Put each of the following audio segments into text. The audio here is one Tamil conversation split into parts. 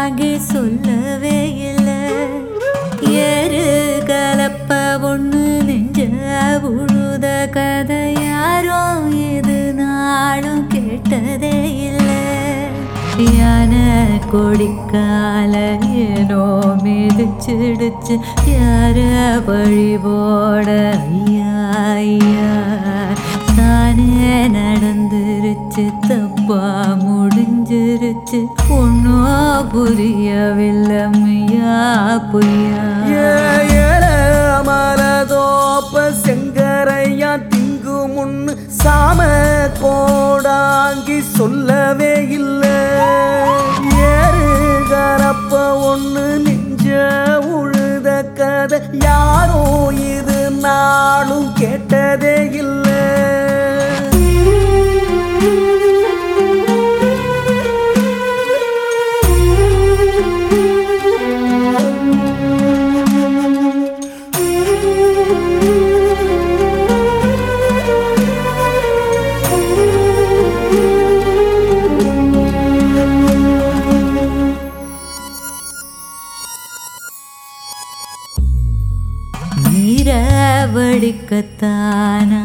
வாங்கி சொல்லவே இல்லை ஏறு கலப்ப ஒண்ணு நெஞ்ச உழுத கதை யாரும் இது நாளும் கேட்டதே இல்லை யானை கொடிக்கால ஏனோ மிதிச்சிடுச்சு யார வழி போட ஐயா ஐயா தானே நடந்துருச்சு தப்பா முடிஞ்சிருச்சு ஒன்றும் புரியவில்லை மையா பொய்யா மலதோப்ப செங்கரையா திங்கு முன்னு சாம கோடாங்கி சொல்லவே இல்லை ஏறு கரப்ப ஒண்ணு நெஞ்ச உழுத கதை யாரோ இது நாளும் கேட்டதே இல்லை நீரவடிக்கத்தானா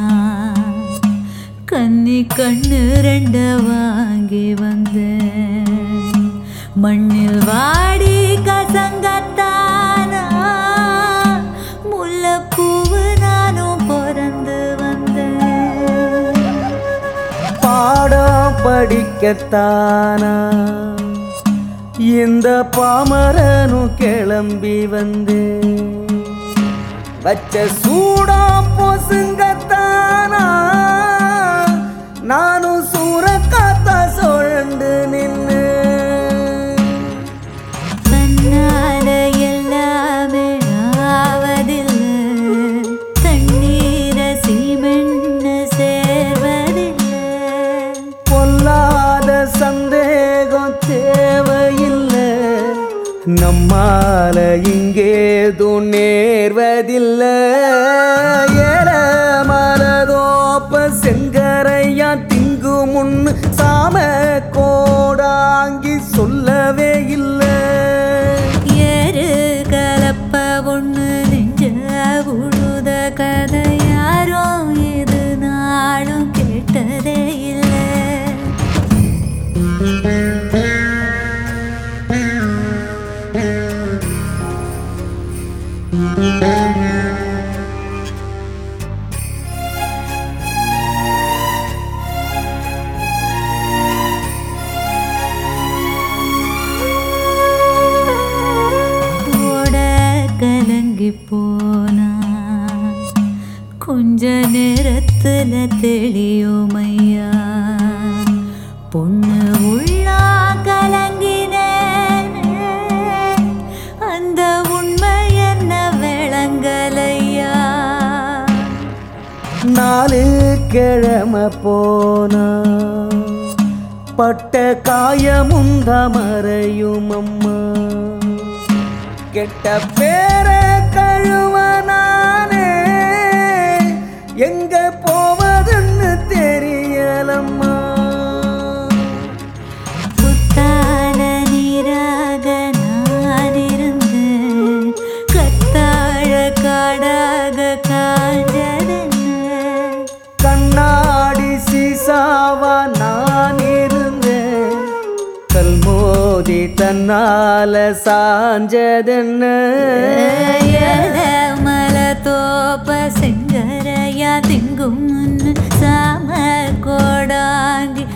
கன்னி கண்ணு ரெண்ட வாங்கி வந்தேன் மண்ணில் வாடி கசங்கத்தானா முல்லைப்பூவு நானும் பிறந்து வந்தேன் பாடம் படிக்கத்தானா இந்த பாமரனும் கிளம்பி வந்து வச்ச சூடம் பொசுங்கத்தானா நானும் சூறக்காத்தா சுழண்டு நின்று தன்னால எல்லாமே ஆவதில்லை தண்ணீர சீமெண்ணு சேர்வதில்லை பொல்லாத சந்தேகம் தேவையில்லை நம்மால இங்கேதும் நேர்வதில்லை ஏல மலதோப்ப செங்கரையா திங்கு முன்னு சாம கோடாங்கி சொல்லவே இல்லை ஏறு கலப்ப ஒண்ணு நெஞ்ச உழுத கதை யாரும் இது நாளும் கேட்டதே இல்லை ஓட கலங்கி போனா கொஞ்ச நேரத்துல தெளியும் ஐயா பொண்ணு உள்ளா கலங்கினேனே அந்த உண்மை என்ன விளங்கலையா நாலு கிழமை போனா பட்ட காயமுந்த மறையும் அம்மா கெட்ட பேர கழுவ நானே எங்க போவதுன்னு தெரியலம்மா புத்தால நீராக நான் இருந்தேன் கத்தாழ காடாக காஞ்சதென்ன கண்ணாடி சீசாவா நான் இருந்தேன் கல்மோதி தன்னால சாஞ்சதென்ன மல தோப்ப செங்கரையா திங்கும் முன்னு சாம கோடாங்கி